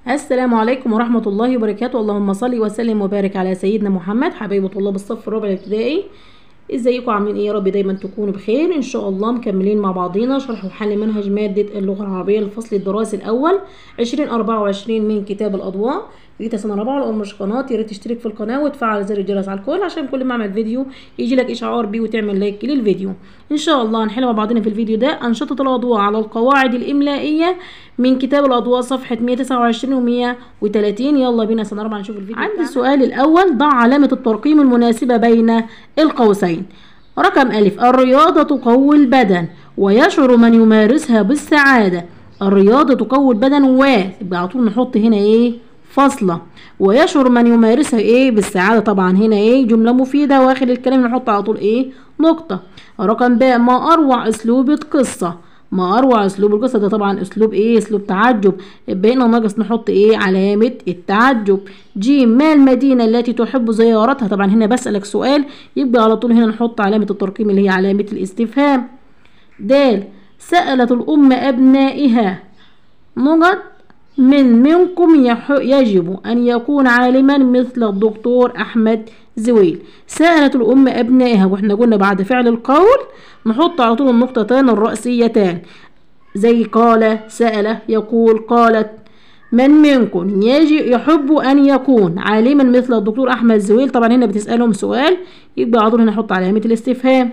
السلام عليكم ورحمة الله وبركاته اللهم صل وسلم وبارك على سيدنا محمد حبايب طلاب الصف الرابع الابتدائي ازيكم عاملين ايه يا رب دايما تكونوا بخير ان شاء الله مكملين مع بعضينا شرح وحل منهج مادة اللغة العربية للفصل الدراسي الاول 2024 من كتاب الاضواء جيت سنة رابعة لو مش قناة يا ريت تشترك في القناة وتفعل زر الجرس على الكل عشان كل ما اعمل فيديو يجي لك اشعار بيه وتعمل لايك للفيديو ان شاء الله هنحل مع بعضنا في الفيديو ده انشطة الاضواء على القواعد الاملائية من كتاب الاضواء صفحة 129 و 130 يلا بينا سنة رابعة نشوف الفيديو عندي السؤال الاول ضع علامة الترقيم المناسبة بين القوسين رقم ألف الرياضة تقوي البدن ويشعر من يمارسها بالسعادة الرياضة تقوي البدن و يبقى على طول نحط هنا ايه فاصلة ويشعر من يمارسها ايه بالسعادة طبعا هنا ايه جملة مفيدة واخر الكلام نحط على طول ايه نقطة رقم ب ما أروع أسلوب القصة ما أروع أسلوب القصة ده طبعا أسلوب إيه أسلوب تعجب بقينا ناقص نحط إيه علامة التعجب ج ما المدينة التي تحب زيارتها طبعا هنا بسألك سؤال يبقى على طول هنا نحط علامة الترقيم اللي هي علامة الاستفهام د سألت الأم أبنائها نقط من منكم يجب أن يكون عالما مثل الدكتور أحمد زويل سألت الأم أبنائها وإحنا قلنا بعد فعل القول نحط على طول النقطتان الرئيسيتان زي قال سأل يقول قالت من منكم يجي يحب أن يكون عالما مثل الدكتور أحمد زويل طبعا هنا بتسألهم سؤال يبقى على طول هنا نحط علامة الاستفهام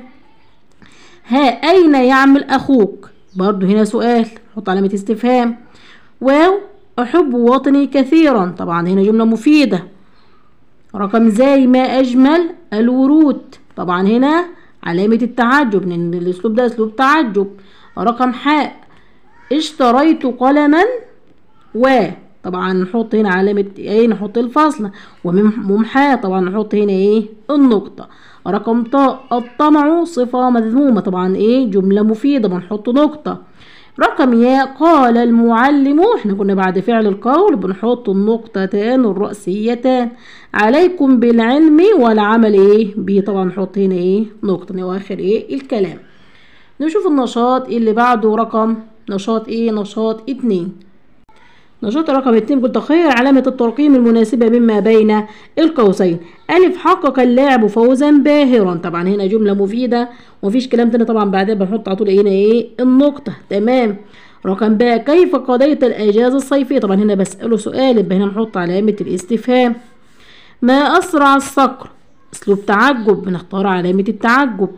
ها أين يعمل أخوك برضو هنا سؤال نحط علامة استفهام واو أحب وطني كثيرا طبعا هنا جملة مفيدة رقم زي ما أجمل الورود طبعا هنا علامة التعجب لأن الأسلوب ده أسلوب تعجب رقم حاء اشتريت قلما و طبعا نحط هنا علامة ايه نحط الفاصلة وممحاة طبعا نحط هنا ايه النقطة رقم طاء الطمع صفة مذمومة طبعا ايه جملة مفيدة بنحط نقطة رقم ياء قال المعلم احنا كنا بعد فعل القول بنحط النقطتان الرأسيتان عليكم بالعلم والعمل ايه بيه طبعا نحط هنا ايه نقطة واخر ايه الكلام نشوف النشاط اللي بعده رقم نشاط ايه نشاط اتنين نشاط رقم اتنين قلت تخير علامة الترقيم المناسبة مما بين القوسين ألف حقق اللاعب فوزا باهرا طبعا هنا جملة مفيدة ومفيش كلام تاني طبعا بعدها بنحط على طول هنا ايه النقطة تمام رقم باء كيف قضيت الأجازة الصيفية طبعا هنا بسأله سؤال يبقى هنا نحط علامة الاستفهام ما أسرع الصقر أسلوب تعجب بنختار علامة التعجب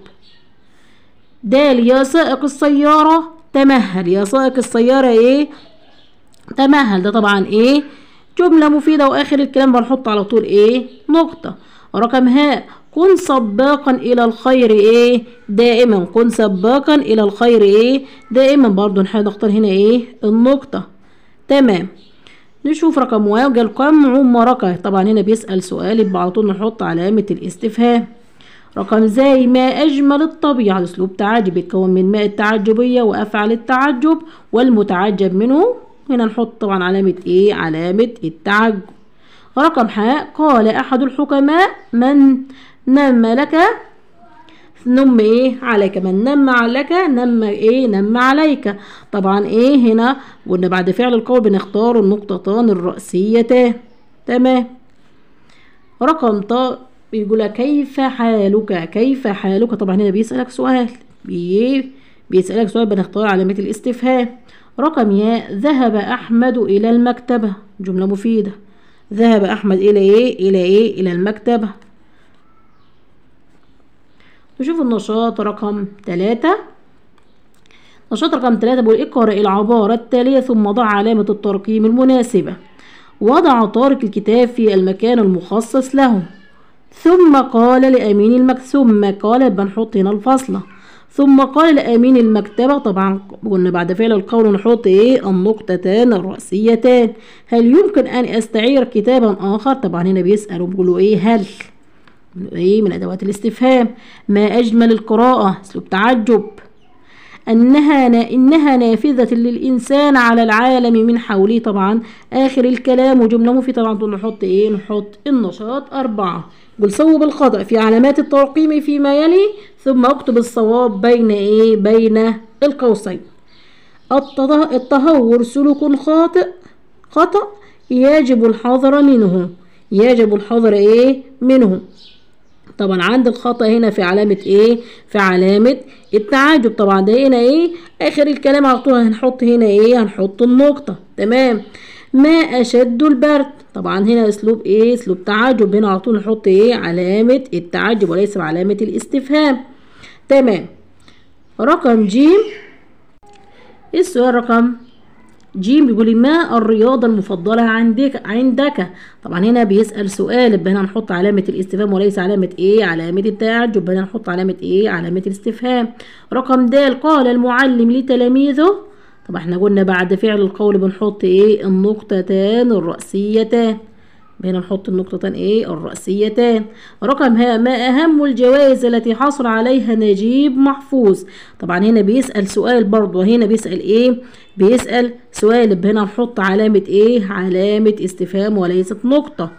دال يا سائق السيارة تمهل يا سائق السيارة ايه تمهل ده طبعا ايه جملة مفيدة واخر الكلام بنحط على طول ايه نقطة رقم هاء كن سباقا الى الخير ايه دائما كن سباقا الى الخير ايه دائما برضو نختار هنا ايه النقطة تمام نشوف رقم واو قال كم عمرك طبعا هنا بيسأل سؤال يبقى على طول نحط علامة الاستفهام رقم زي ما أجمل الطبيعة أسلوب تعجب يتكون من ماء التعجبية وأفعل التعجب والمتعجب منه هنا نحط طبعا علامة ايه علامة التعجب رقم حاء قال أحد الحكماء من نم لك نم ايه عليك من نم عليك نم ايه نم عليك طبعا ايه هنا قلنا بعد فعل القول بنختار النقطتان الرأسيتان تمام رقم طاء بيقول كيف حالك كيف حالك طبعا هنا بيسألك سؤال بي بيسألك سؤال بنختار علامة الاستفهام رقم ياء ذهب أحمد إلى المكتبة جملة مفيدة ذهب أحمد إلى إيه إلى إيه إلى المكتبة نشوف النشاط رقم ثلاثة نشاط رقم ثلاثة بيقول اقرأ العبارة التالية ثم ضع علامة الترقيم المناسبة وضع طارق الكتاب في المكان المخصص له ثم قال لأمين المكتب ثم قال بنحط هنا الفاصلة ثم قال لأمين المكتبة طبعا قلنا بعد فعل القول نحط ايه النقطتان الرأسيتان هل يمكن أن أستعير كتابا آخر طبعا هنا بيسألوا بيقولوا ايه هل ايه من أدوات الاستفهام ما أجمل القراءة أسلوب تعجب أنها نا إنها نافذة للإنسان على العالم من حوله طبعا آخر الكلام وجملة مفيدة طبعا نحط إيه نحط النشاط أربعة قل صوب الخطأ في علامات الترقيم فيما يلي ثم اكتب الصواب بين إيه بين القوسين التهور سلوك خاطئ خطأ يجب الحذر منه يجب الحذر ايه منه طبعا عند الخطأ هنا في علامة ايه في علامة التعجب طبعا ده هنا ايه اخر الكلام على طول هنحط هنا ايه هنحط النقطة تمام ما اشد البرد طبعا هنا اسلوب ايه اسلوب تعجب هنا على طول نحط ايه علامة التعجب وليس علامة الاستفهام تمام رقم جيم السؤال رقم جيم بيقول ما الرياضة المفضلة عندك عندك طبعا هنا بيسأل سؤال يبقى هنا نحط علامة الاستفهام وليس علامة ايه علامة التعجب هنا نحط علامة ايه علامة الاستفهام رقم د قال المعلم لتلاميذه طبعا احنا قلنا بعد فعل القول بنحط ايه النقطتان الرأسيتان هنا نحط النقطتان ايه الرأسيتان رقم ها ما أهم الجوائز التي حصل عليها نجيب محفوظ طبعا هنا بيسأل سؤال برضه هنا بيسأل ايه بيسأل سؤال هنا نحط علامة ايه علامة استفهام وليست نقطة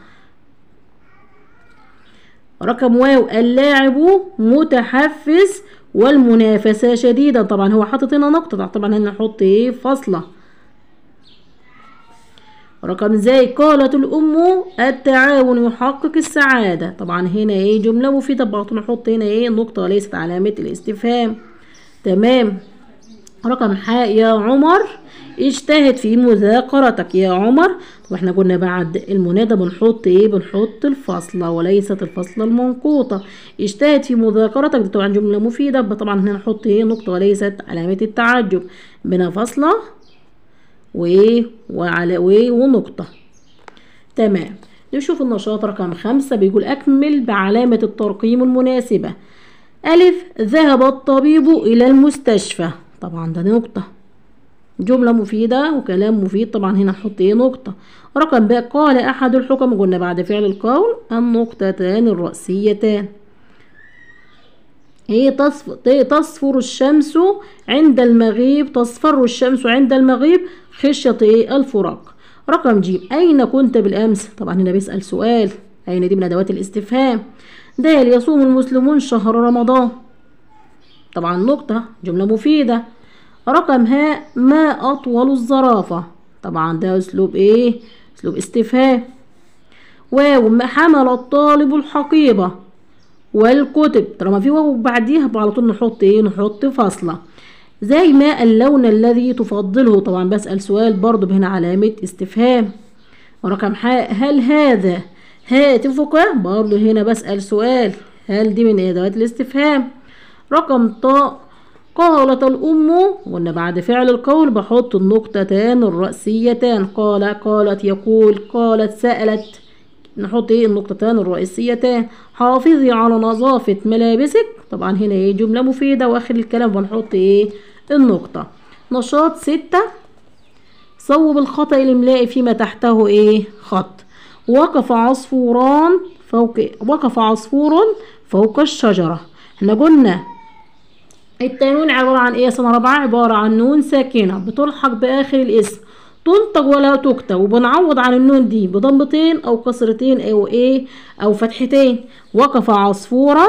رقم واو اللاعب متحفز والمنافسة شديدة طبعا هو حاطط هنا نقطة طبعا هنا نحط ايه فاصلة رقم زي قالت الأم التعاون يحقق السعادة طبعا هنا ايه جملة مفيدة برضه نحط هنا ايه نقطة وليست علامة الاستفهام تمام رقم حاء يا عمر اجتهد في مذاكرتك يا عمر واحنا قلنا بعد المنادى بنحط ايه بنحط الفاصلة وليست الفاصلة المنقوطة اجتهد في مذاكرتك دي طبعا جملة مفيدة طبعا هنا نحط ايه نقطة وليست علامة التعجب بنا فاصلة وايه وعلى وايه ونقطة تمام نشوف النشاط رقم خمسة بيقول أكمل بعلامة الترقيم المناسبة ألف ذهب الطبيب إلى المستشفى طبعا ده نقطة جملة مفيدة وكلام مفيد طبعا هنا نحط ايه نقطة رقم باء قال أحد الحكم قلنا بعد فعل القول النقطتان الرأسيتان هي تصفر, تصفر الشمس عند المغيب تصفر الشمس عند المغيب خشية ايه الفراق رقم ج أين كنت بالأمس طبعا هنا بيسأل سؤال أين دي من أدوات الاستفهام د يصوم المسلمون شهر رمضان طبعا نقطة جملة مفيدة رقم ها ما أطول الزرافة طبعا ده أسلوب إيه أسلوب استفهام واو حمل الطالب الحقيبة والكتب طالما في واو بعديها على طول نحط ايه نحط فاصلة زي ما اللون الذي تفضله طبعا بسأل سؤال برضو هنا علامة استفهام ورقم حاء هل هذا هاتفك برضو هنا بسأل سؤال هل دي من أدوات الاستفهام رقم طاء قالت الأم قلنا بعد فعل القول بحط النقطتان الرأسيتان قال قالت يقول قالت سألت نحط ايه النقطتان الرئيسيتان حافظي على نظافة ملابسك طبعا هنا ايه جملة مفيدة واخر الكلام بنحط ايه النقطة نشاط ستة صوب الخطأ الإملائي فيما تحته ايه خط وقف عصفوران فوق وقف عصفور فوق الشجرة احنا قلنا التنوين عبارة عن ايه سنة رابعة عبارة عن نون ساكنة بتلحق بآخر الاسم تنطق ولا تكتب وبنعوض عن النون دي بضمتين او كسرتين او ايه او فتحتين وقف عصفورا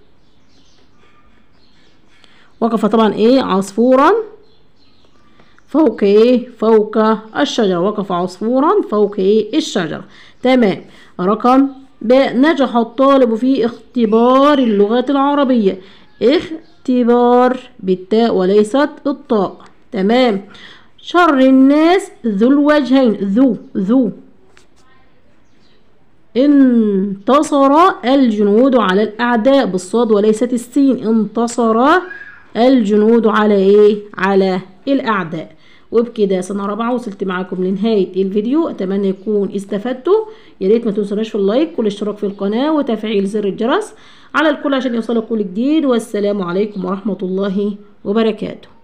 وقف طبعا ايه عصفورا فوق ايه فوق الشجرة وقف عصفورا فوق ايه الشجرة تمام رقم ب نجح الطالب في اختبار اللغات العربية اختبار بالتاء وليست الطاء تمام شر الناس ذو الوجهين ذو ذو انتصر الجنود على الأعداء بالصاد وليست السين انتصر الجنود على ايه على الأعداء وبكده سنة رابعة وصلت معاكم لنهاية الفيديو أتمنى يكون استفدتوا يا ريت ما تنسوناش في اللايك والاشتراك في القناة وتفعيل زر الجرس على الكل عشان يوصلك كل جديد والسلام عليكم ورحمة الله وبركاته